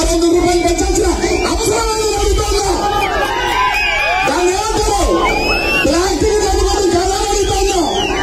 ఆరు వందల రూపాయలు పెంచాల్సిన అవసరం లేదని అడుగుతున్నా దాన్ని ఏమంటారు ప్లాస్టిక్ చదువుకోవడం కదా అని అడుగుతున్నా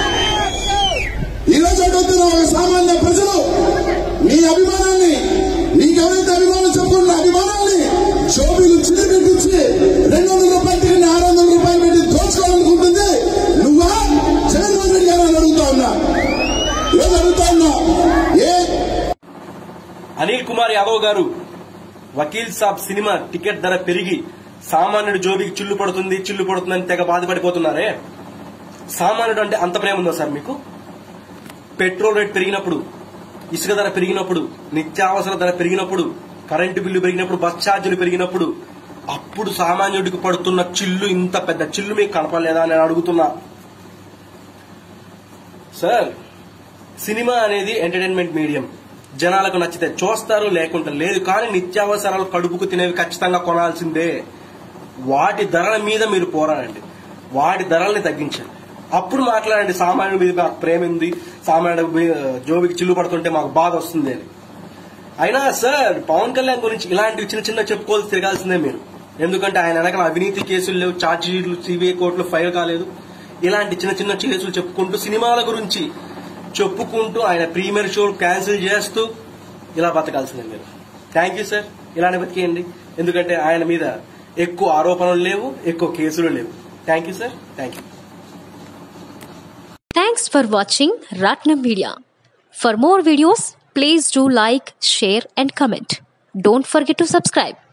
ఈ రోజు అడుగుతున్నా ఒక సామాన్య ప్రజలు నీ అభిమానాన్ని నీకెవరైతే అభిమానం చెప్పుకున్న అభిమానాన్ని షోబీలు చిరిపెట్టించి రెండు వందల రూపాయలు టికెట్ ఆరు వందల రూపాయలు పెట్టి దోచుకోవాలనుకుంటుంది నువ్వా జగన్మోహన్ రెడ్డి గారు అని అడుగుతా ఉన్నా ఈరోజు అడుగుతా ఉన్నా ఏ అనిల్ కుమార్ యాదవ్ గారు వకీల్ సాబ్ సినిమా టికెట్ ధర పెరిగి సామాన్యుడు జోబికి చిల్లు పడుతుంది చిల్లు పడుతుందని తెగ బాధపడిపోతున్నారే సామాన్యుడు అంటే అంత ప్రేమ ఉందా సార్ మీకు పెట్రోల్ రేట్ పెరిగినప్పుడు ఇసుక ధర పెరిగినప్పుడు నిత్యావసర ధర పెరిగినప్పుడు కరెంటు బిల్లు పెరిగినప్పుడు బస్ ఛార్జీలు పెరిగినప్పుడు అప్పుడు సామాన్యుడికి పడుతున్న చిల్లు ఇంత పెద్ద చిల్లు మీకు కనపడలేదా అని నేను అడుగుతున్నా సార్ సినిమా అనేది ఎంటర్టైన్మెంట్ మీడియం జనాలకు నచ్చితే చూస్తారు లేకుంటే లేదు కానీ నిత్యావసరాలు కడుపుకు తినేవి ఖచ్చితంగా కొనాల్సిందే వాటి ధరల మీద మీరు పోరాడండి వాటి ధరల్ని తగ్గించండి అప్పుడు మాట్లాడండి సామాన్యుడి మీద మాకు ప్రేమ ఉంది సామాన్యుడి మీద జోబికి చిల్లు పడుతుంటే మాకు బాధ వస్తుంది అని అయినా సార్ పవన్ కళ్యాణ్ గురించి ఇలాంటివి చిన్న చిన్న చెప్పుకోవాల్సి తిరగాల్సిందే మీరు ఎందుకంటే ఆయన వెనకాల అవినీతి కేసులు లేవు ఛార్జ్ షీట్లు సిబిఐ కోర్టులో ఫైల్ కాలేదు ఇలాంటి చిన్న చిన్న కేసులు చెప్పుకుంటూ సినిమాల గురించి చెప్పుకుంటూ ఆయన ప్రీమియర్ షో క్యాన్సిల్ చేస్తూ ఇలా బతకాల్సిందే మీరు థ్యాంక్ యూ సార్ ఇలానే బతికేయండి ఎందుకంటే ఆయన మీద ఎక్కువ ఆరోపణలు లేవు ఎక్కువ కేసులు లేవు thank you sir thank you Thanks for watching Ratnam Media. For more videos, please do like, share, and comment. Don't forget to subscribe.